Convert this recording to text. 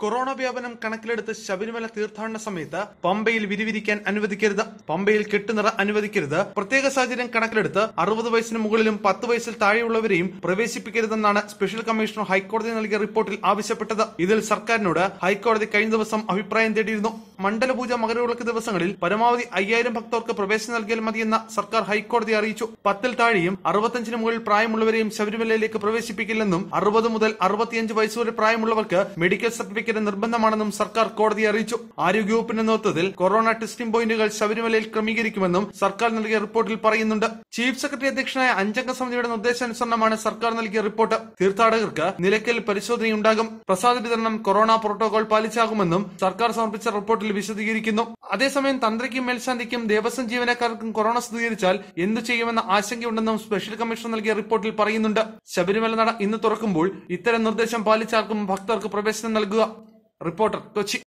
corona വ്യാപനം കണക്കിലെടുത്ത് ശബരിമല തീർത്ഥാടന സമയത്ത് പമ്പയിൽ വിരിവിരിക്കാൻ അനുവദിക്കരുത് പമ്പയിൽ കെട്ടുനിറ അനുവദിക്കരുത് പ്രത്യേക സാഹചര്യം കണക്കിലെടുത്ത് അറുപത് വയസ്സിന് മുകളിലും പത്ത് വയസ്സിൽ താഴെയുള്ളവരെയും പ്രവേശിപ്പിക്കരുതെന്നാണ് സ്പെഷ്യൽ കമ്മീഷണർ ഹൈക്കോടതി നൽകിയ റിപ്പോർട്ടിൽ ആവശ്യപ്പെട്ടത് ഇതിൽ സർക്കാരിനോട് ഹൈക്കോടതി കഴിഞ്ഞ ദിവസം അഭിപ്രായം തേടിയിരുന്നു മണ്ഡലപൂജ മകരവിളക്ക് ദിവസങ്ങളിൽ പരമാവധി അയ്യായിരം ഭക്തർക്ക് പ്രവേശനം നൽകിയാൽ മതിയെന്ന സർക്കാർ ഹൈക്കോടതി അറിയിച്ചു പത്തിൽ താഴെയും അറുപത്തഞ്ചിന് മുകളിൽ പ്രായമുള്ളവരെയും ശബരിമലയിലേക്ക് പ്രവേശിപ്പിക്കില്ലെന്നും അറുപത് മുതൽ അറുപത്തിയഞ്ച് വയസ്സുവരെ പ്രായമുള്ളവർക്ക് മെഡിക്കൽ സർട്ടിഫിക്കറ്റ് നിർബന്ധമാണെന്നും സർക്കാർ കോടതിയെ അറിയിച്ചു ആരോഗ്യവകുപ്പിന്റെ നേതൃത്വത്തിൽ കൊറോണ ടെസ്റ്റിംഗ് പോയിന്റുകൾ ശബരിമലയിൽ ക്രമീകരിക്കുമെന്നും സർക്കാർ നൽകിയ റിപ്പോർട്ടിൽ പറയുന്നുണ്ട് ചീഫ് സെക്രട്ടറി അധ്യക്ഷനായ അഞ്ചംഗ സമിതിയുടെ നിർദ്ദേശാനുസരണമാണ് സർക്കാർ നൽകിയ റിപ്പോർട്ട് തീർത്ഥാടകർക്ക് നിലയ്ക്കൽ പരിശോധനയുണ്ടാകും പ്രസാദ വിതരണം കൊറോണ പ്രോട്ടോകോൾ പാലിച്ചാകുമെന്നും സർക്കാർ സമർപ്പിച്ച റിപ്പോർട്ടിൽ വിശദീകരിക്കുന്നു അതേസമയം തന്ത്രിക്കും മേൽശാന്തിക്കും ദേവസ്വം ജീവനക്കാർക്കും കൊറോണ സ്ഥിരീകരിച്ചാൽ എന്തു ചെയ്യുമെന്ന ആശങ്കയുണ്ടെന്നും സ്പെഷ്യൽ കമ്മീഷണർ നൽകിയ റിപ്പോർട്ടിൽ പറയുന്നുണ്ട് ശബരിമല നട ഇന്ന് തുറക്കുമ്പോൾ ഇത്തരം നിർദ്ദേശം പാലിച്ചാർക്കും ഭക്തർക്ക് പ്രവേശനം നൽകുക റിപ്പോർട്ടർ കൊച്ചി